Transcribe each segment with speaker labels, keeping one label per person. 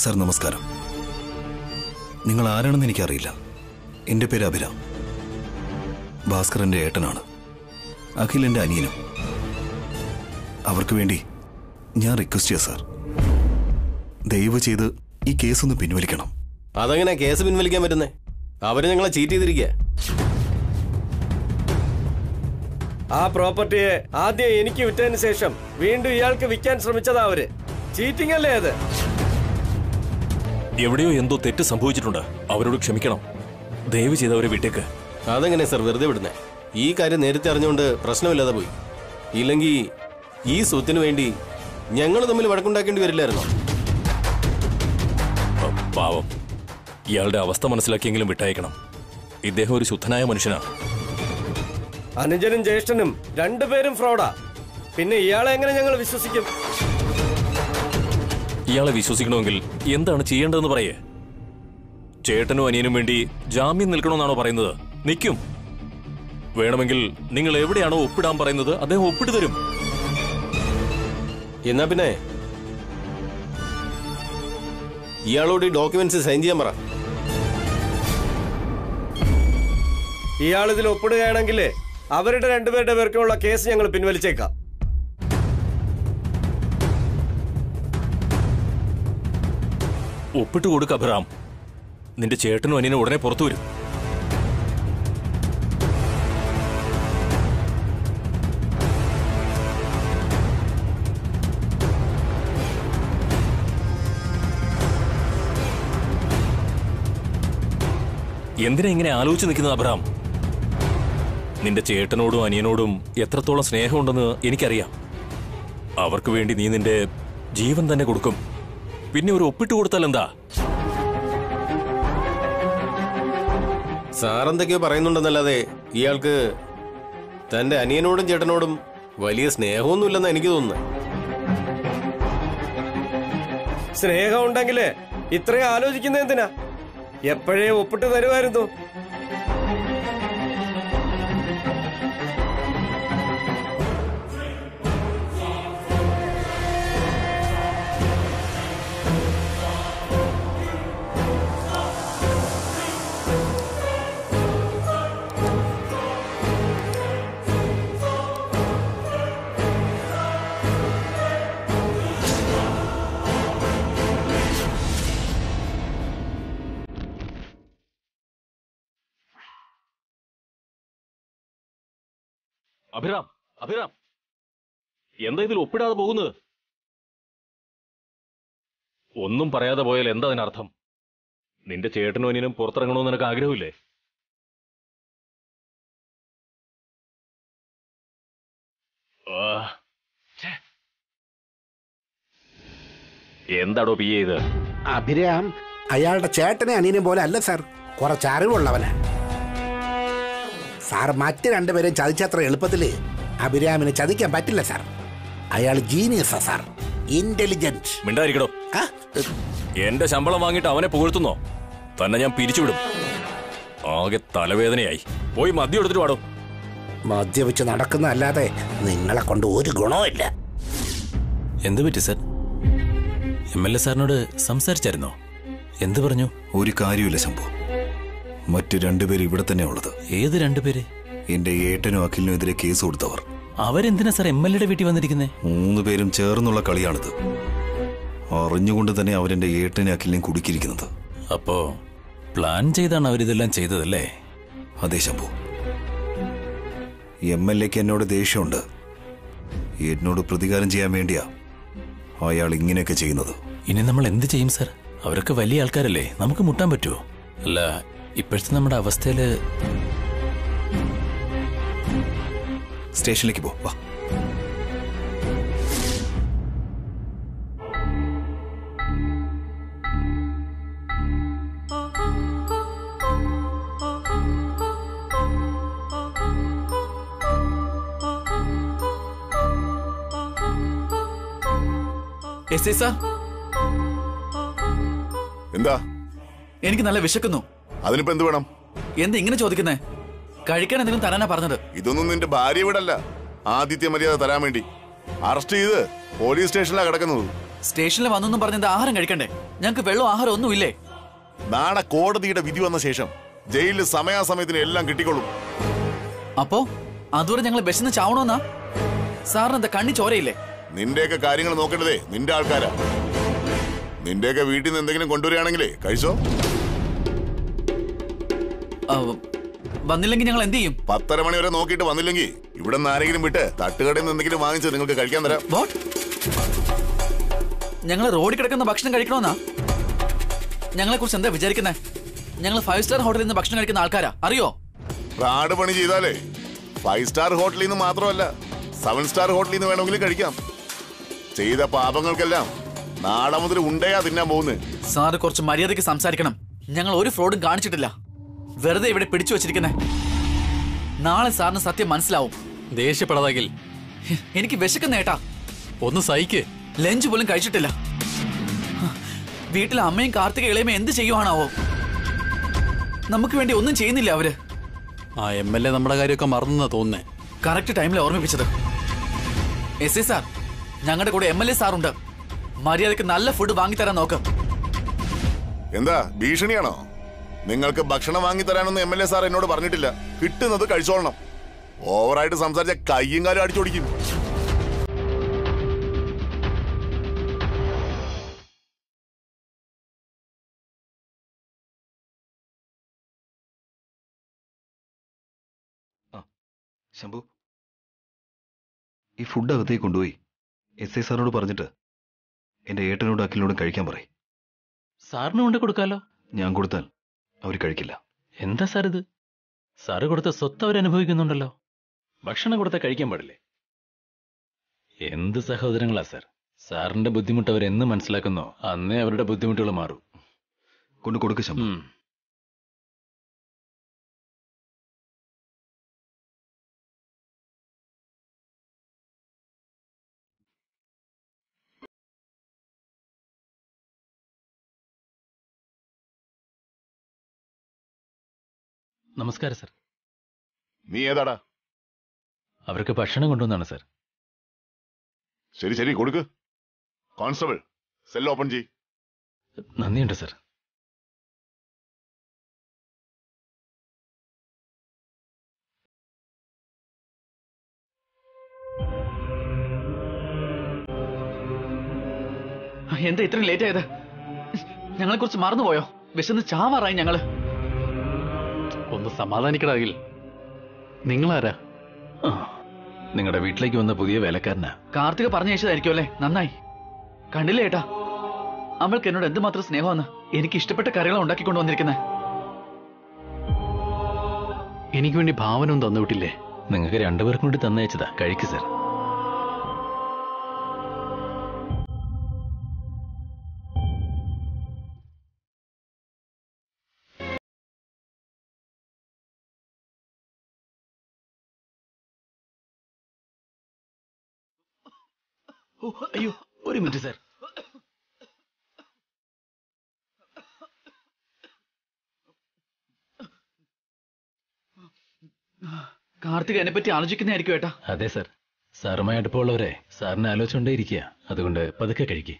Speaker 1: Sir നമസ്കാരം നിങ്ങൾ ആരാണെന്ന് എനിക്കറിയില്ല എൻ്റെ പേര് അഭിരാം ഭാസ്കർ എൻ്റെ ഏട്ടനാണ് അഖിൽ എൻ്റെ അനിയനും അവർക്ക് വേണ്ടി ഞാൻ റിക്വസ്റ്റ് ചെയ്യാം സാർ ദയവ് ചെയ്ത് ഈ കേസ് ഒന്ന് പിൻവലിക്കണം
Speaker 2: അതെങ്ങനെ കേസ് പിൻവലിക്കാൻ പറ്റുന്നേ അവര് ഞങ്ങളെ ചീറ്റ് ചെയ്തിരിക്കുക
Speaker 3: ആ പ്രോപ്പർട്ടിയെ ആദ്യം എനിക്ക് വിറ്റതിന് ശേഷം വീണ്ടും ഇയാൾക്ക് വിൽക്കാൻ ശ്രമിച്ചതാ അവര് ചീറ്റിംഗ് അല്ലേ അത്
Speaker 4: എവിടെയോ എന്തോ തെറ്റ് സംഭവിച്ചിട്ടുണ്ട് അവരോട് ക്ഷമിക്കണം ദയവ് ചെയ്ത് അവരെ വിട്ടേക്ക്
Speaker 2: അതെങ്ങനെ സർ വെറുതെ വിടുന്നേ ഈ കാര്യം നേരത്തെ അറിഞ്ഞുകൊണ്ട് പ്രശ്നമില്ലാതെ പോയി ഇല്ലെങ്കിൽ ഈ സ്വത്തിന് വേണ്ടി ഞങ്ങൾ തമ്മിൽ വഴക്കുണ്ടാക്കേണ്ടി വരില്ലായിരുന്നോ
Speaker 4: അ, പാവം ഇയാളുടെ അവസ്ഥ മനസ്സിലാക്കിയെങ്കിലും വിട്ടയക്കണം ഇദ്ദേഹം ഒരു ശുദ്ധനായ മനുഷ്യനാണ്
Speaker 3: അനുജനും ജ്യേഷ്ഠനും രണ്ടുപേരും ഫ്രോഡാ പിന്നെ ഇയാളെ എങ്ങനെ ഞങ്ങൾ വിശ്വസിക്കും
Speaker 4: ഇയാളെ വിശ്വസിക്കണമെങ്കിൽ എന്താണ് ചെയ്യേണ്ടതെന്ന് പറയേ ചേട്ടനും അനിയനും വേണ്ടി ജാമ്യം നിൽക്കണമെന്നാണോ പറയുന്നത് നിൽക്കും വേണമെങ്കിൽ നിങ്ങൾ എവിടെയാണോ ഒപ്പിടാൻ പറയുന്നത് അദ്ദേഹം ഒപ്പിട്ട് തരും
Speaker 2: എന്നാ പിന്നെ ഇയാളോട് ഈ ഡോക്യുമെന്റ്സ് സൈൻ ചെയ്യാൻ പറ
Speaker 3: ഇയാൾ ഇതിൽ ഒപ്പിടുകയാണെങ്കിൽ അവരുടെ രണ്ടുപേരുടെ പേർക്കുള്ള കേസ് ഞങ്ങൾ പിൻവലിച്ചേക്കാം
Speaker 4: ഒപ്പിട്ട് കൊടുക്ക അഭിറാം നിന്റെ ചേട്ടനും അനിയനും ഉടനെ പുറത്തു വരും എന്തിനാ ഇങ്ങനെ ആലോചിച്ച് നിൽക്കുന്നത് അബ്രഹാം നിന്റെ ചേട്ടനോടും അനിയനോടും എത്രത്തോളം സ്നേഹമുണ്ടെന്ന് എനിക്കറിയാം അവർക്ക് വേണ്ടി നീ നിന്റെ ജീവൻ തന്നെ കൊടുക്കും പിന്നെ ഒരു ഒപ്പിട്ട് കൊടുത്താൽ എന്താ
Speaker 2: സാർ എന്തൊക്കെയോ പറയുന്നുണ്ടെന്നല്ലാതെ ഇയാൾക്ക് തന്റെ അനിയനോടും ചേട്ടനോടും വലിയ സ്നേഹമൊന്നുമില്ലെന്ന് എനിക്ക് തോന്നുന്നത്
Speaker 3: സ്നേഹം ഉണ്ടെങ്കില് ഇത്രയും ആലോചിക്കുന്നത് എന്തിനാ എപ്പോഴേ ഒപ്പിട്ട് തരുമായിരുന്നു
Speaker 4: അഭിറാം അഭിറാം എന്താ ഇതിൽ ഒപ്പിടാതെ പോകുന്നത് ഒന്നും പറയാതെ പോയാൽ എന്താ അതിനർത്ഥം നിന്റെ ചേട്ടനും അനിയനും പുറത്തിറങ്ങണമെന്ന് നിനക്ക് ആഗ്രഹമില്ലേ ആ, ഛേ. എന്താടോ പി ഇത്
Speaker 5: അഭിരാം അയാളുടെ ചേട്ടനെ അനിയനും പോലെ അല്ല സാർ കുറച്ച് അറിവുള്ളവനാ സാർ മറ്റ് രണ്ടുപേരെയും ചതിച്ചത്ര എളുപ്പത്തില് അഭിരാമിനെ ചതിക്കാൻ പറ്റില്ല സാർ അയാൾ ജീനിയസാ സാർ ഇന്റലിജന്റ്
Speaker 4: മിണ്ടായിരിക്കടോ
Speaker 5: ആ,
Speaker 4: എന്റെ ശമ്പളം വാങ്ങിയിട്ട് അവനെ പുകഴ്ത്തുന്നോ തന്നെ ഞാൻ പിരിച്ചുവിടും ആകെ തലവേദനയായി പോയി മദ്യം എടുത്തിട്ട് വാടോ
Speaker 5: മദ്യപിച്ച് നടക്കുന്നതല്ലാതെ നിങ്ങളെ കൊണ്ട് ഒരു ഗുണവുമില്ല
Speaker 6: എന്ത് പറ്റി സർ എം എൽ എ സാറിനോട് സംസാരിച്ചായിരുന്നോ എന്ത് പറഞ്ഞു
Speaker 1: ഒരു കാര്യമില്ല ശംഭു മറ്റു രണ്ടുപേരും ഇവിടെ തന്നെ ഉള്ളത്
Speaker 6: ഏത് രണ്ടുപേര്
Speaker 1: എന്റെ ഏട്ടനും അഖിലിനും എതിരെ കേസ് കൊടുത്തവർ
Speaker 6: അവരെന്തിനാ സാർ എം എൽ എയുടെ വീട്ടിൽ വന്നിരിക്കുന്നേ
Speaker 1: മൂന്ന് പേരും ചേർന്നുള്ള കളിയാണിത് അറിഞ്ഞുകൊണ്ട് തന്നെ അവരെന്റെ ഏട്ടനെ അഖിലിനെയും കുടുക്കിയിരിക്കുന്നത്
Speaker 6: അപ്പോ പ്ലാൻ ചെയ്താണ് അവരിതെല്ലാം ചെയ്തതല്ലേ
Speaker 1: അതെ ശംഭു എം എൽ എക്ക് എന്നോട് ദേഷ്യമുണ്ട് എന്നോട് പ്രതികാരം ചെയ്യാൻ വേണ്ടിയാ അയാൾ ഇങ്ങനെയൊക്കെ ചെയ്യുന്നത്
Speaker 6: ഇനി നമ്മൾ എന്ത് ചെയ്യും സാർ അവരൊക്കെ വലിയ ആൾക്കാരല്ലേ നമുക്ക് മുട്ടാൻ പറ്റുമോ അല്ല ഇപ്പോഴത്തെ നമ്മുടെ അവസ്ഥയില്
Speaker 1: സ്റ്റേഷനിലേക്ക് പോ വാ
Speaker 7: എസ് ഐ സാർ
Speaker 8: എന്താ
Speaker 7: എനിക്ക് നല്ല വിശക്കുന്നു
Speaker 8: അതിനിപ്പോ എന്ത് വേണം
Speaker 7: എന്താ ഇങ്ങനെ ചോദിക്കുന്നേ കഴിക്കാൻ എന്തെങ്കിലും തരാനാ പറഞ്ഞത്
Speaker 8: ഇതൊന്നും നിന്റെ ഭാര്യ വീടല്ല ആദിത്യ മര്യാദ തരാൻ വേണ്ടി അറസ്റ്റ് ചെയ്ത് പോലീസ് സ്റ്റേഷനിലാണ് കിടക്കുന്നത്
Speaker 7: സ്റ്റേഷനിൽ വന്നെന്നും പറഞ്ഞത് ആഹാരം കഴിക്കണ്ടേ ഞങ്ങൾക്ക് വെള്ളം ആഹാരം ഒന്നും ഇല്ലേ
Speaker 8: നാളെ കോടതിയുടെ വിധി വന്ന ശേഷം ജയിലിൽ സമയാസമയത്തിന് എല്ലാം കിട്ടിക്കൊള്ളും
Speaker 7: അപ്പോ അതുവരെ ഞങ്ങൾ ബസ്സിന്ന് ചാവണോന്നാ സാറിന് എന്താ കണ്ണി ചോരയില്ലേ
Speaker 8: നിന്റെയൊക്കെ കാര്യങ്ങൾ നോക്കേണ്ടതേ നിന്റെ ആൾക്കാരാ നിന്റെയൊക്കെ വീട്ടിൽ നിന്ന് എന്തെങ്കിലും കൊണ്ടുവരികയാണെങ്കിലേ കഴിച്ചോ
Speaker 7: ആ, വന്നില്ലെങ്കിൽ ഞങ്ങൾ എന്ത് ചെയ്യും
Speaker 8: പത്തര മണി വരെ നോക്കിയിട്ട് വന്നില്ലെങ്കിൽ ഇവിടെ നിന്ന് ആരെങ്കിലും വിട്ട് തട്ടുകടയിൽ നിന്ന് എന്തെങ്കിലും വാങ്ങിച്ച് നിങ്ങൾക്ക് കഴിക്കാൻ തരാം
Speaker 7: വാട്ട് ഞങ്ങൾ റോഡിൽ കിടക്കുന്ന ഭക്ഷണം കഴിക്കണമെന്നാ ഞങ്ങളെ കുറിച്ച് എന്താ വിചാരിക്കുന്നത് ഞങ്ങൾ ഫൈവ് സ്റ്റാർ ഹോട്ടലിൽ നിന്ന് ഭക്ഷണം കഴിക്കുന്ന ആൾക്കാരാ അറിയോ
Speaker 8: പ്രാട് പണി ചെയ്താലേ ഫൈവ് സ്റ്റാർ ഹോട്ടലിൽ നിന്ന് മാത്രമല്ല സെവൻ സ്റ്റാർ ഹോട്ടലിൽ നിന്ന് വേണമെങ്കിലും കഴിക്കാം ചെയ്ത പാപങ്ങൾക്കെല്ലാം നാളെ മുതൽ ഉണ്ടയാ തിന്നാൻ പോകുന്നത്
Speaker 7: സാറ് കുറച്ച് മര്യാദയ്ക്ക് സംസാരിക്കണം ഞങ്ങൾ ഒരു ഫ്രോഡും കാണിച്ചിട്ടില്ല വെറുതെ ഇവിടെ പിടിച്ചു വെച്ചിരിക്കുന്നേ നാളെ സാറിന് സത്യം മനസ്സിലാവും
Speaker 6: ദേഷ്യപ്പെടാതാകിൽ
Speaker 7: എനിക്ക് വിശക്കുന്ന ഏട്ടാ
Speaker 6: ഒന്ന് സഹിക്ക്
Speaker 7: ലഞ്ച് പോലും കഴിച്ചിട്ടില്ല വീട്ടിലെ അമ്മയും കാർത്തിക ഇളയമ എന്ത് ചെയ്യുവാണാവോ നമുക്ക് വേണ്ടി ഒന്നും ചെയ്യുന്നില്ല അവര്
Speaker 6: ആ എം എൽ എ നമ്മുടെ കാര്യമൊക്കെ മറന്നെന്നാ തോന്നുന്നേ
Speaker 7: കറക്റ്റ് ടൈമിൽ ഓർമ്മിപ്പിച്ചത് എസ് ഐ സാർ ഞങ്ങളുടെ കൂടെ എം എൽ എ സാറുണ്ട് മര്യാദക്ക് നല്ല ഫുഡ് വാങ്ങിത്തരാൻ നോക്ക്
Speaker 8: എന്താ ഭീഷണിയാണോ നിങ്ങൾക്ക് ഭക്ഷണം വാങ്ങി തരാനൊന്നും എം എൽ എ സാർ എന്നോട് പറഞ്ഞിട്ടില്ല കിട്ടുന്നത് കഴിച്ചോളണം ഓവറായിട്ട് സംസാരിച്ച കയ്യും കാലും അടിച്ചോടിക്കും
Speaker 1: ശംഭു ഈ ഫുഡ് അകത്തേക്ക് കൊണ്ടുപോയി എസ് ഐ സാറിനോട് പറഞ്ഞിട്ട് എൻ്റെ ഏട്ടനോടും അഖിലിനോടും കഴിക്കാൻ പറയും
Speaker 6: സാറിന് കൊണ്ട് കൊടുക്കാലോ
Speaker 1: ഞാൻ കൊടുത്താൽ അവർ കഴിക്കില്ല
Speaker 6: എന്താ സാർ ഇത് സാറ് കൊടുത്ത സ്വത്ത് അവരനുഭവിക്കുന്നുണ്ടല്ലോ ഭക്ഷണം കൊടുത്താൽ കഴിക്കാൻ പാടില്ലേ എന്ത് സഹോദരങ്ങളാ സാർ സാറിന്റെ ബുദ്ധിമുട്ട് അവരെന്ന് മനസ്സിലാക്കുന്നോ അന്നേ അവരുടെ ബുദ്ധിമുട്ടുകൾ മാറും
Speaker 1: കൊണ്ട് കൊടുക്ക് ശംഭു
Speaker 6: ഉം. നമസ്കാരം സാർ
Speaker 8: നീ ഏതാടാ
Speaker 6: അവർക്ക് ഭക്ഷണം കൊണ്ടുവന്നാണ് സാർ
Speaker 8: ശരി ശരി കൊടുക്ക് കോൺസ്റ്റബിൾ സെൽ ഓപ്പൺ ചെയ്
Speaker 6: നന്ദിയുണ്ട് സാർ
Speaker 7: എന്താ ഇത്രയും ലേറ്റ് ആയത് ഞങ്ങളെ കുറിച്ച് മറന്നുപോയോ വിശന്ന് ചാവാറായി ഞങ്ങള്
Speaker 6: ഒന്ന് സമാധാനിക്കടാകിൽ നിങ്ങളാരാ നിങ്ങളുടെ വീട്ടിലേക്ക് വന്ന പുതിയ വേലക്കാരനാ
Speaker 7: കാർത്തിക പറഞ്ഞയച്ചതായിരിക്കും അല്ലേ നന്നായി കണ്ടില്ലേ ഏട്ടാ അവൾക്ക് എന്നോട് എന്തുമാത്രം സ്നേഹമാണ് എനിക്ക് ഇഷ്ടപ്പെട്ട കറികളാണ് ഉണ്ടാക്കിക്കൊണ്ട് വന്നിരിക്കുന്നത്
Speaker 6: എനിക്ക് വേണ്ടി ഭാവന ഒന്നും തന്നുവിട്ടില്ലേ നിങ്ങൾക്ക് രണ്ടുപേർക്കും കൂടി തന്നയച്ചതാ കഴിക്ക് സാർ ഓ, അയ്യോ ഒരു മിനിറ്റ് സാർ
Speaker 7: കാർത്തിക എന്നെ പറ്റി ആലോചിക്കുന്നതായിരിക്കും ഏട്ടാ
Speaker 6: അതെ സാർ സാറുമായി അടുപ്പമുള്ളവരെ സാറിനെ ആലോചിച്ചുകൊണ്ടേ ഇരിക്കുക അതുകൊണ്ട് പതുക്കെ കഴിക്കുക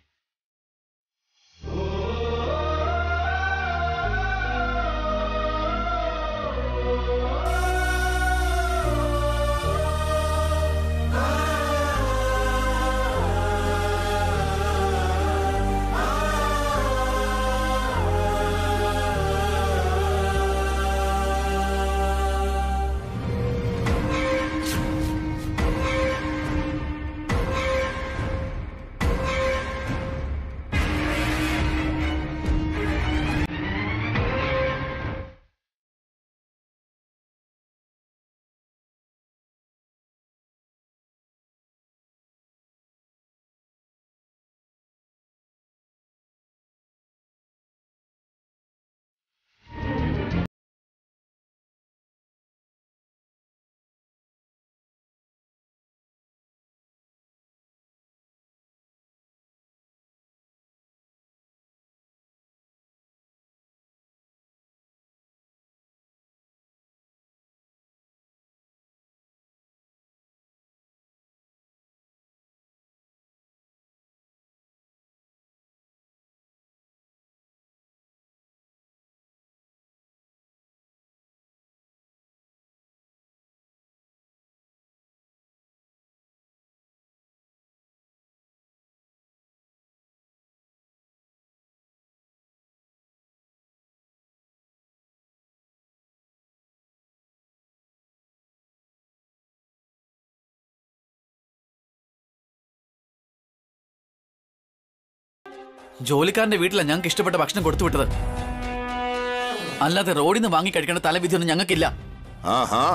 Speaker 7: ജോലിക്കാരന്റെ വീട്ടിലാണ് ഞങ്ങൾക്ക് ഇഷ്ടപ്പെട്ട ഭക്ഷണം കൊടുത്തു വിട്ടത് അല്ലാതെ റോഡിൽ നിന്ന് വാങ്ങി കഴിക്കേണ്ട തലവിധിയൊന്നും ഞങ്ങൾക്കില്ല
Speaker 8: ആഹാ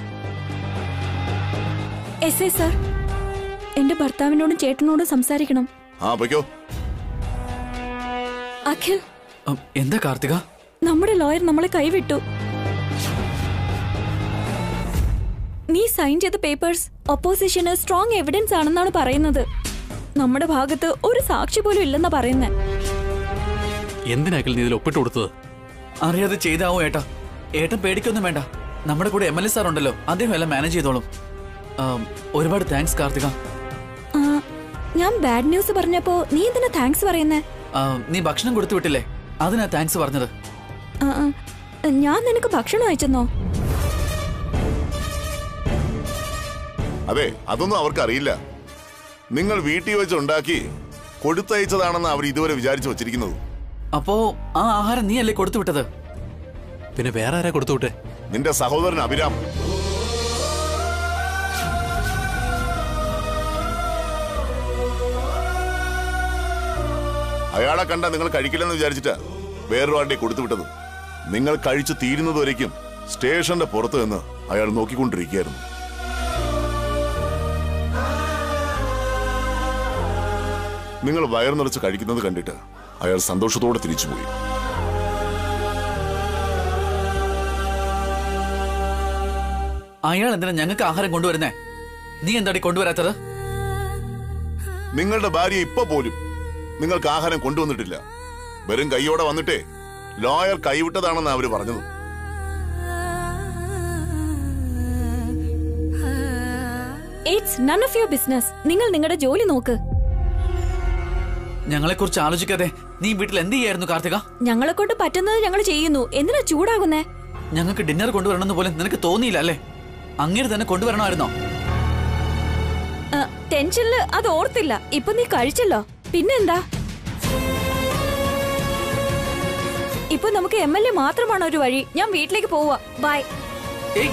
Speaker 9: എസ് ഐ സർ എന്റെ ഭർത്താവിനോടും ചേട്ടനോടും സംസാരിക്കണം
Speaker 8: ആ പൊയ്ക്കോ
Speaker 9: അഖിൽ
Speaker 7: ഉം, എന്താ കാർത്തിക
Speaker 9: നമ്മുടെ ലോയർ നമ്മളെ കൈവിട്ടു നീ സൈൻ ചെയ്ത പേപ്പേഴ്സ് ഒപ്പോസിഷന് സ്ട്രോങ് എവിഡൻസ് ആണെന്നാണ് പറയുന്നത് നമ്മുടെ ഭാഗത്ത് ഒരു സാക്ഷി പോലും ഇല്ലെന്നാ പറയുന്നത്
Speaker 6: എന്തിനാക്കൽ നീ ഇതിൽ ഒപ്പിട്ട് കൊടുത്തത്
Speaker 7: അറിയാതെ ചെയ്താവോ ഏട്ടാ ഏട്ടൻ പേടിക്കൊന്നും വേണ്ട നമ്മുടെ കൂടെ എം എൽ എ സാർ ഉണ്ടല്ലോ അദ്ദേഹം എല്ലാം മാനേജ് ചെയ്തോളും ആം, ഒരുപാട് താങ്ക്സ് കാർത്തിക
Speaker 9: ആ, ഞാൻ ബാഡ് ന്യൂസ് പറഞ്ഞപ്പോ നീ എന്തിനാ താങ്ക്സ് പറയുന്നേ
Speaker 7: ആ, നീ ഭക്ഷണം കൊടുത്തു വിട്ടില്ലേ അതിനാ താങ്ക്സ് പറഞ്ഞത്
Speaker 9: ആ, ആ, ഞാൻ നിനക്ക് ഭക്ഷണം അയച്ചെന്നോ
Speaker 8: അതെ അതൊന്നും അവർക്ക് അറിയില്ല നിങ്ങൾ വീട്ടിൽ വെച്ച് ഉണ്ടാക്കി കൊടുത്തയച്ചതാണെന്ന് അവർ ഇതുവരെ വിചാരിച്ചു വച്ചിരിക്കുന്നത്
Speaker 7: അപ്പോ ആ ആഹാരം നീ അല്ലേ കൊടുത്തു വിട്ടത്
Speaker 6: പിന്നെ വേറെ ആരാ കൊടുത്തു വിട്ടെ
Speaker 8: നിന്റെ സഹോദരൻ അഭിരാം അയാളെ കണ്ട നിങ്ങൾ കഴിക്കില്ലെന്ന് വിചാരിച്ചിട്ടാ വേറൊരാളുടെ കൊടുത്തു വിട്ടത് നിങ്ങൾ കഴിച്ചു തീരുന്നതുവരേക്കും സ്റ്റേഷന്റെ പുറത്ത് നിന്ന് അയാൾ നോക്കിക്കൊണ്ടിരിക്കുകയായിരുന്നു നിങ്ങൾ വയർ നിറച്ച് കഴിക്കുന്നത് കണ്ടിട്ട് അയാൾ സന്തോഷത്തോടെ തിരിച്ചുപോയി
Speaker 7: അയാൾ എന്തിനാ ഞങ്ങൾക്ക് ആഹാരം കൊണ്ടുവരുന്നേ നീ എന്താടി കൊണ്ടുവരാത്തത്
Speaker 8: നിങ്ങളുടെ ഭാര്യ ഇപ്പൊ പോലും നിങ്ങൾക്ക് ആഹാരം കൊണ്ടുവന്നിട്ടില്ല വെറും കൈയോടെ വന്നിട്ടേ ലോയർ കൈവിട്ടതാണെന്ന് അവര് പറഞ്ഞത്
Speaker 9: it's none of your business നിങ്ങൾ നിങ്ങളുടെ ജോലി നോക്ക്
Speaker 7: ഞങ്ങളെ കുറിച്ച് ആലോചിക്കാതെ നീ വീട്ടിൽ എന്ത് ചെയ്യായിരുന്നു കാർത്തിക
Speaker 9: ഞങ്ങളെ കൊണ്ട് പറ്റുന്നത് ഞങ്ങൾ ചെയ്യുന്നു എന്തിനാ ചൂടാകുന്നേ
Speaker 7: ഞങ്ങൾക്ക് ഡിന്നർ കൊണ്ടുവരണമെന്ന് പോലും നിനക്ക് തോന്നിയില്ല അല്ലേ അങ്ങനെ തന്നെ കൊണ്ടുവരണമായിരുന്നോ
Speaker 9: ആ, ടെൻഷനില് അത് ഓർത്തില്ല ഇപ്പൊ നീ കഴിച്ചല്ലോ പിന്നെന്താ ഇപ്പൊ നമുക്ക് എം എൽ എ മാത്രമാണ് ഒരു വഴി ഞാൻ വീട്ടിലേക്ക് പോവാ ബൈ
Speaker 7: ഏയ്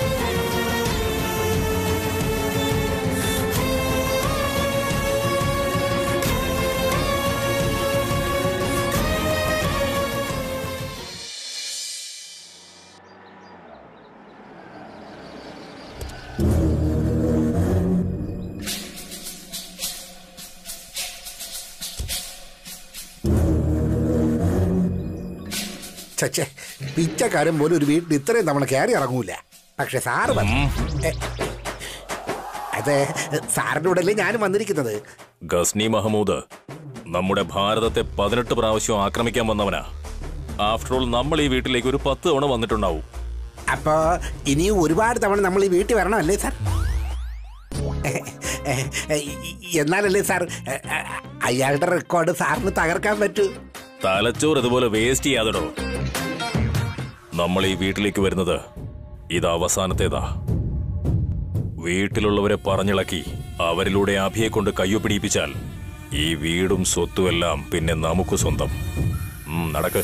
Speaker 5: ചച്ചേ പിച്ചക്കാരൻ പോലും ഒരു വീട്ടിൽ ഇത്രയും തവണ കയറി ഇറങ്ങൂല പക്ഷെ സാറ് വന്നു എ, അതെ സാറിന്റെ കൂടെ അല്ലേ ഞാനും വന്നിരിക്കുന്നത്
Speaker 4: ഗസ്നി മഹമ്മൂദ് നമ്മുടെ ഭാരതത്തെ പതിനെട്ട് പ്രാവശ്യം ആക്രമിക്കാൻ വന്നവനാ ആഫ്റ്റർ ഓൾ നമ്മൾ ഈ വീട്ടിലേക്ക് ഒരു പത്ത് തവണ വന്നിട്ടുണ്ടാവും
Speaker 5: അപ്പോ ഇനിയും ഒരുപാട് തവണ നമ്മൾ ഈ വീട്ടിൽ വരണമല്ലേ സാർ എ, എ, എ, എന്നാലല്ലേ സാർ എ, എ, അയാളുടെ റെക്കോർഡ് സാറിന് തകർക്കാൻ പറ്റൂ
Speaker 4: തലച്ചോറ് ഇതുപോലെ വേസ്റ്റ് ചെയ്യാതടോ നമ്മൾ ഈ വീട്ടിലേക്ക് വരുന്നത് ഇത് അവസാനത്തേതാ വീട്ടിലുള്ളവരെ പറഞ്ഞിളക്കി അവരിലൂടെ അഭിയെ കൊണ്ട് കയ്യൊ പിടിപ്പിച്ചാൽ ഈ വീടും സ്വത്തുമെല്ലാം പിന്നെ നമുക്ക് സ്വന്തം ഉം, നടക്ക്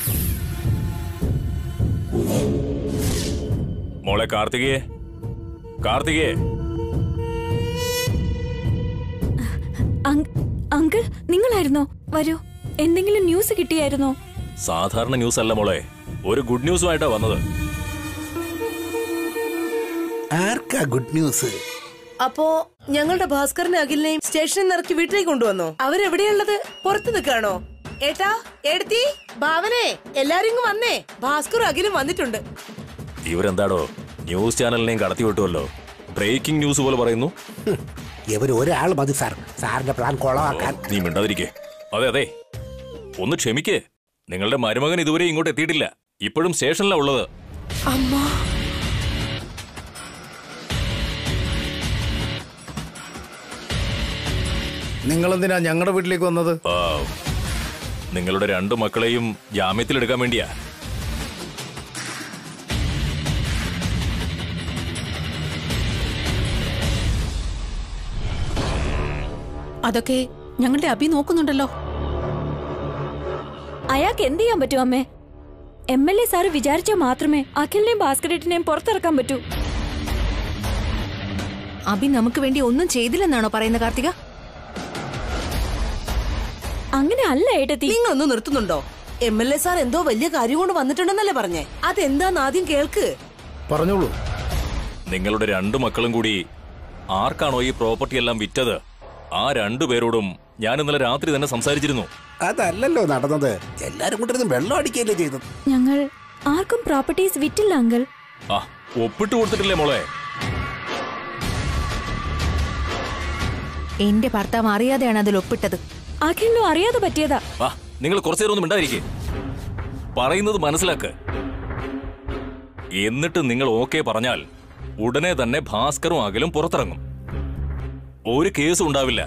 Speaker 4: മോളെ കാർത്തികയെ കാർത്തികയെ
Speaker 9: അങ്- അങ്കിൾ നിങ്ങളായിരുന്നോ വരൂ എന്തെങ്കിലും ന്യൂസ് കിട്ടിയായിരുന്നോ
Speaker 4: സാധാരണ ന്യൂസ് അല്ല മോളെ ഒരു ഗുഡ് ന്യൂസുമായിട്ടാ വന്നത്
Speaker 5: ആർക്കാ ഗുഡ് ന്യൂസ്
Speaker 10: അപ്പോ ഞങ്ങളുടെ ഭാസ്കറിനെ അഖിലിനെയും സ്റ്റേഷനിൽ നിന്ന് ഇറക്കി വീട്ടിലേക്ക് കൊണ്ടുവന്നോ അവരെവിടെയുള്ളത് പുറത്ത് നിൽക്കാണോ ഏട്ടാ എടുത്തി ഭാവനെ എല്ലാരും ഇങ്ങ് വന്നേ ഭാസ്കറും അഖിലും വന്നിട്ടുണ്ട്
Speaker 4: ഇവരെന്താടോ ന്യൂസ് ചാനലിനെയും കടത്തി വിട്ടുമല്ലോ ബ്രേക്കിംഗ് ന്യൂസ് പോലെ പറയുന്നു
Speaker 5: ഇവർ ഒരാൾ മതി സാർ സാറിന്റെ പ്ലാൻ കൊളവാക്കാൻ
Speaker 4: നീ മിണ്ടാതിരിക്കേ അതെ അതെ ഒന്ന് ക്ഷമിക്കേ നിങ്ങളുടെ മരുമകൻ ഇതുവരെ ഇങ്ങോട്ട് എത്തിയിട്ടില്ല ഇപ്പോഴും സ്റ്റേഷനിലാ ഉള്ളത്
Speaker 10: അമ്മ
Speaker 3: നിങ്ങളെന്തിനാ ഞങ്ങളുടെ വീട്ടിലേക്ക് വന്നത്
Speaker 4: ആ, നിങ്ങളുടെ രണ്ടു മക്കളെയും ജാമ്യത്തിലെടുക്കാൻ വേണ്ടിയാ
Speaker 11: അതൊക്കെ ഞങ്ങളുടെ അഭി നോക്കുന്നുണ്ടല്ലോ
Speaker 9: അയാൾക്ക് എന്ത് ചെയ്യാൻ പറ്റും അമ്മേ എം എൽ എ സാറ് വിചാരിച്ചാൽ മാത്രമേ അഖിലിനെയും ഭാസ്കരേട്ടിനെയും പുറത്തിറക്കാൻ പറ്റൂ
Speaker 11: അഭി നമുക്ക് വേണ്ടി ഒന്നും ചെയ്തില്ലെന്നാണോ പറയുന്നത് കാർത്തിക
Speaker 9: അങ്ങനെ അല്ല ഏട്ടത്തി
Speaker 10: നിങ്ങളൊന്ന് നിർത്തുന്നുണ്ടോ എം എൽ എ സാർ എന്തോ വലിയ കാര്യം കൊണ്ട് വന്നിട്ടുണ്ടെന്നല്ലേ പറഞ്ഞേ അതെന്താന്ന് ആദ്യം കേൾക്ക്
Speaker 12: പറഞ്ഞോളൂ
Speaker 4: നിങ്ങളുടെ രണ്ടു മക്കളും കൂടി ആർക്കാണോ ഈ പ്രോപ്പർട്ടി എല്ലാം വിറ്റത് ആ രണ്ടു പേരോടും ഞാൻ ഇന്നലെ രാത്രി തന്നെ സംസാരിച്ചിരുന്നു
Speaker 5: അതല്ലല്ലോ നടന്നത് എല്ലാരും കൂട്ടിരുന്ന് വെള്ളം അടിക്കുകയല്ലേ ചെയ്തത്
Speaker 9: ഞങ്ങൾ ആർക്കും പ്രോപ്പർട്ടീസ് വിറ്റില്ല അങ്കിൾ
Speaker 4: ആ ഒപ്പിട്ട് കൊടുത്തിട്ടില്ലേ മോളെ
Speaker 11: എന്റെ ഭർത്താവ് അറിയാതെയാണ് അതിൽ ഒപ്പിട്ടത്
Speaker 9: അഖിലിനും അറിയാതെ പറ്റിയതാ
Speaker 4: ആ നിങ്ങൾ കുറച്ചു നേരം ഒന്നും മിണ്ടായിരിക്കേ പറയുന്നത് മനസ്സിലാക്ക് എന്നിട്ട് നിങ്ങൾ ഓക്കെ പറഞ്ഞാൽ ഉടനെ തന്നെ ഭാസ്കറും അകലും പുറത്തിറങ്ങും ഒരു കേസും ഉണ്ടാവില്ല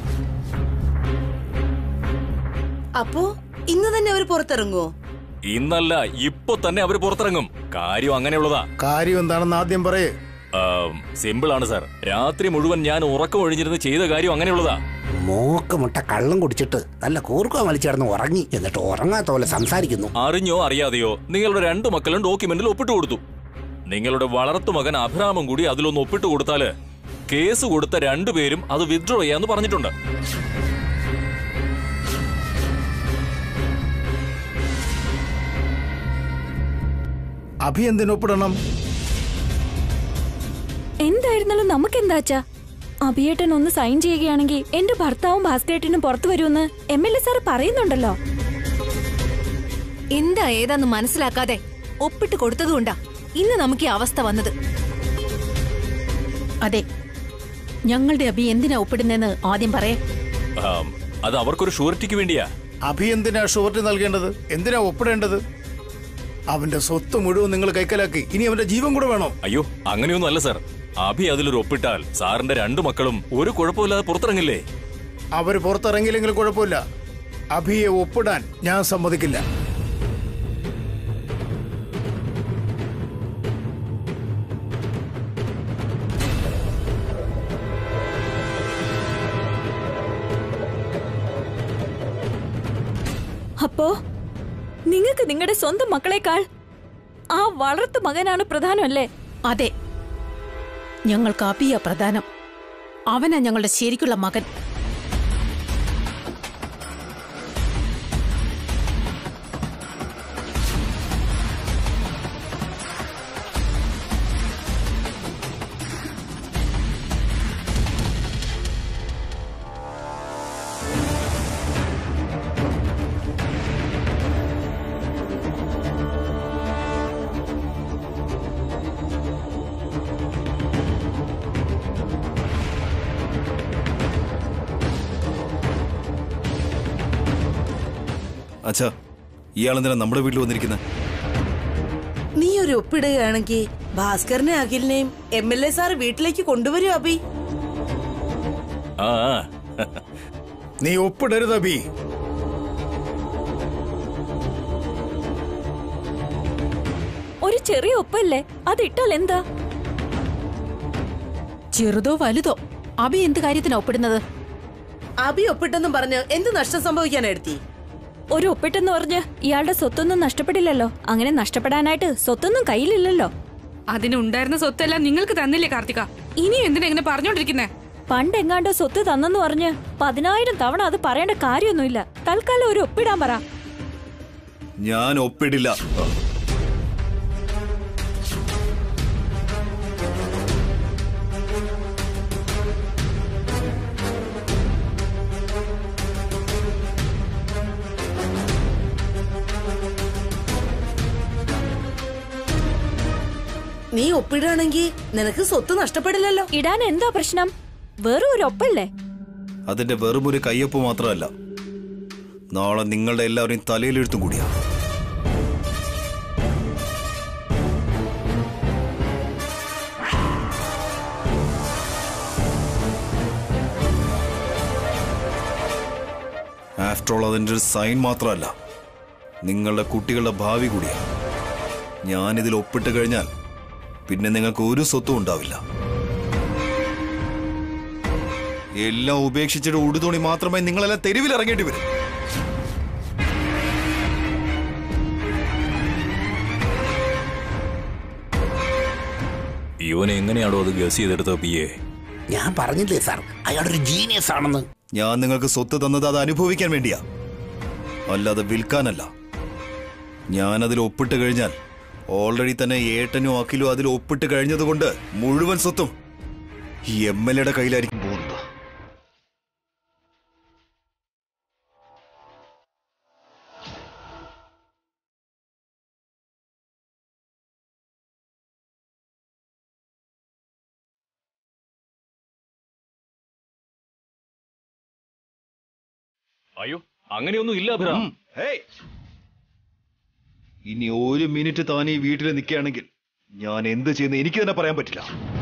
Speaker 10: അപ്പോ ഇന്ന് തന്നെ അവർ പുറത്തിറങ്ങുവോ
Speaker 4: ഇന്നല്ല ഇപ്പൊ തന്നെ അവര് പുറത്തിറങ്ങും കാര്യം അങ്ങനെയുള്ളതാ
Speaker 12: കാര്യം എന്താണെന്ന് ആദ്യം പറയേ
Speaker 4: സിമ്പിൾ ആണ് സാർ രാത്രി മുഴുവൻ ഞാൻ ഉറക്കം ഒഴിഞ്ഞിരുന്ന് ചെയ്ത കാര്യം അങ്ങനെയുള്ളതാ
Speaker 5: മൂക്ക് മുട്ട കള്ളം കുടിച്ചിട്ട് നല്ല കൂർക്കം വലിച്ചേർന്ന് ഉറങ്ങി എന്നിട്ട് ഉറങ്ങാത്ത പോലെ സംസാരിക്കുന്നു
Speaker 4: അറിഞ്ഞോ അറിയാതെയോ നിങ്ങളുടെ രണ്ടു മക്കളും ഡോക്യുമെന്റിൽ ഒപ്പിട്ട് കൊടുത്തു നിങ്ങളുടെ വളർത്തു മകൻ അഭിരാമം കൂടി അതിലൊന്ന് ഒപ്പിട്ട് കൊടുത്താല് കേസ് കൊടുത്ത രണ്ടുപേരും അത് വിത്ഡ്രോ ചെയ്യാന്ന് പറഞ്ഞിട്ടുണ്ട്
Speaker 12: അഭി എന്തിനൊപ്പിടണം
Speaker 9: എന്തായിരുന്നാലും നമുക്ക് എന്താച്ചാ അഭിയേട്ടൻ ഒന്ന് സൈൻ ചെയ്യുകയാണെങ്കിൽ എന്റെ ഭർത്താവും ഭാസ്കരേട്ടനും പുറത്തു വരുമെന്ന് എം എൽ എ സാർ പറയുന്നുണ്ടല്ലോ
Speaker 11: എന്താ ഏതാന്ന് മനസ്സിലാക്കാതെ ഒപ്പിട്ട് കൊടുത്തതുകൊണ്ടാ ഇന്ന് നമുക്ക് ഈ അവസ്ഥ വന്നത് അതെ ഞങ്ങളുടെ അഭി എന്തിനാ ഒപ്പിടുന്നെന്ന് ആദ്യം പറയേ
Speaker 4: ആം, അത് അവർക്കൊരു ഷൂറിറ്റിക്ക് വേണ്ടിയാ
Speaker 12: അഭി എന്തിനാ ഷുവർട്ടി നൽകേണ്ടത് എന്തിനാ ഒപ്പിടേണ്ടത് അവന്റെ സ്വത്ത് മുഴുവൻ നിങ്ങൾ കൈക്കലാക്കി ഇനി അവന്റെ ജീവൻ കൂടെ വേണോ
Speaker 4: അയ്യോ അങ്ങനെയൊന്നും അല്ല സാർ അഭി അതിലൊരു ഒപ്പിട്ടാൽ സാറിന്റെ രണ്ടു മക്കളും ഒരു കുഴപ്പമില്ലാതെ പുറത്തിറങ്ങില്ലേ
Speaker 12: അവര് പുറത്തിറങ്ങിയില്ലെങ്കിലും കുഴപ്പമില്ല അഭിയെ ഒപ്പിടാൻ ഞാൻ സമ്മതിക്കില്ല
Speaker 9: അപ്പോ നിങ്ങൾക്ക് നിങ്ങളുടെ സ്വന്തം മക്കളെക്കാൾ ആ വളർത്തു മകനാണ് പ്രധാനമല്ലേ
Speaker 11: അതെ ഞങ്ങൾക്ക് അഭിയ പ്രധാനം അവനാ ഞങ്ങളുടെ ശരിക്കുള്ള മകൻ
Speaker 1: അച്ഛാ ഇയാളെന്തിനാ നമ്മുടെ വീട്ടിൽ വന്നിരിക്കുന്നത്
Speaker 10: നീ ഒരു ഒപ്പിടുകയാണെങ്കിൽ ഭാസ്കറിനെ അഖിലിനെയും എം എൽ എ സാർ വീട്ടിലേക്ക് കൊണ്ടുവരും അഭി
Speaker 4: ആ ആ.
Speaker 12: നീ ഒപ്പിടരുത് അഭി
Speaker 9: ഒരു ചെറിയ ഒപ്പല്ലേ അതിട്ടാൽ എന്താ
Speaker 11: ചെറുതോ വലുതോ അഭി എന്ത് കാര്യത്തിനാ ഒപ്പിടുന്നത്
Speaker 10: അഭി ഒപ്പിട്ടെന്നും പറഞ്ഞ് എന്ത് നഷ്ടം സംഭവിക്കാനാ എടുത്തി
Speaker 9: ഒരു ഒപ്പിട്ടെന്ന് പറഞ്ഞ് ഇയാളുടെ സ്വത്തൊന്നും നഷ്ടപ്പെടില്ലല്ലോ അങ്ങനെ നഷ്ടപ്പെടാനായിട്ട് സ്വത്തൊന്നും കയ്യിലില്ലല്ലോ
Speaker 13: അതിനുണ്ടായിരുന്ന സ്വത്തെല്ലാം നിങ്ങൾക്ക് തന്നില്ലേ കാർത്തിക ഇനി എന്തിനാ ഇങ്ങനെ പറഞ്ഞോണ്ടിരിക്കുന്നേ
Speaker 9: പണ്ട് എങ്ങാണ്ടോ സ്വത്ത് തന്നെന്ന് പറഞ്ഞ് പതിനായിരം തവണ അത് പറയേണ്ട കാര്യമൊന്നുമില്ല തൽക്കാലം ഒരു ഒപ്പിടാൻ പറ
Speaker 1: ഞാൻ ഒപ്പിടില്ല
Speaker 10: നീ ഒപ്പിടുകയാണെങ്കിൽ നിനക്ക് സ്വത്ത് നഷ്ടപ്പെടില്ലല്ലോ
Speaker 9: ഇടാൻ എന്താ പ്രശ്നം വെറും ഒരു ഒപ്പല്ലേ
Speaker 1: അതിന്റെ വെറും ഒരു കയ്യൊപ്പ് മാത്രമല്ല നാളെ നിങ്ങളുടെ എല്ലാവരെയും തലയിലെഴുത്തും കൂടിയാ ആഫ്റ്റർ ഓൾ അതിന്റെ ഒരു സൈൻ മാത്രമല്ല നിങ്ങളുടെ കുട്ടികളുടെ ഭാവി കൂടിയാ ഞാനിതിൽ ഒപ്പിട്ട് കഴിഞ്ഞാൽ പിന്നെ നിങ്ങൾക്ക് ഒരു സ്വത്തും ഉണ്ടാവില്ല എല്ലാം ഉപേക്ഷിച്ചിട്ട് ഉടുതുണി മാത്രമേ നിങ്ങളെല്ലാം തെരുവിൽ ഇറങ്ങേണ്ടി വരും
Speaker 4: ഇവൻ എങ്ങനെയാണോ അത് ഗസ് ചെയ്തെടുത്തത് പി എ
Speaker 5: ഞാൻ പറഞ്ഞില്ലേ സാർ അയാളൊരു ജീനിയസ് ആണെന്ന്
Speaker 1: ഞാൻ നിങ്ങൾക്ക് സ്വത്ത് തന്നത് അത് അനുഭവിക്കാൻ വേണ്ടിയാ അല്ലാതെ വിൽക്കാനല്ല ഞാൻ അതിൽ ഒപ്പിട്ട് കഴിഞ്ഞാൽ ഓൾറെഡി തന്നെ ഏട്ടനും അഖിലും അതിൽ ഒപ്പിട്ട് കഴിഞ്ഞതുകൊണ്ട് മുഴുവൻ സ്വത്തും ഈ എം എൽ എയുടെ കയ്യിലായിരിക്കും പോകുന്നത്
Speaker 4: അയ്യോ അങ്ങനെയൊന്നും ഇല്ല അഭിറാം
Speaker 1: ഹേയ്! ഇനി ഒരു മിനിറ്റ് താൻ ഈ വീട്ടിൽ നിൽക്കുകയാണെങ്കിൽ ഞാൻ എന്ത് ചെയ്യുന്ന എനിക്ക് തന്നെ പറയാൻ പറ്റില്ല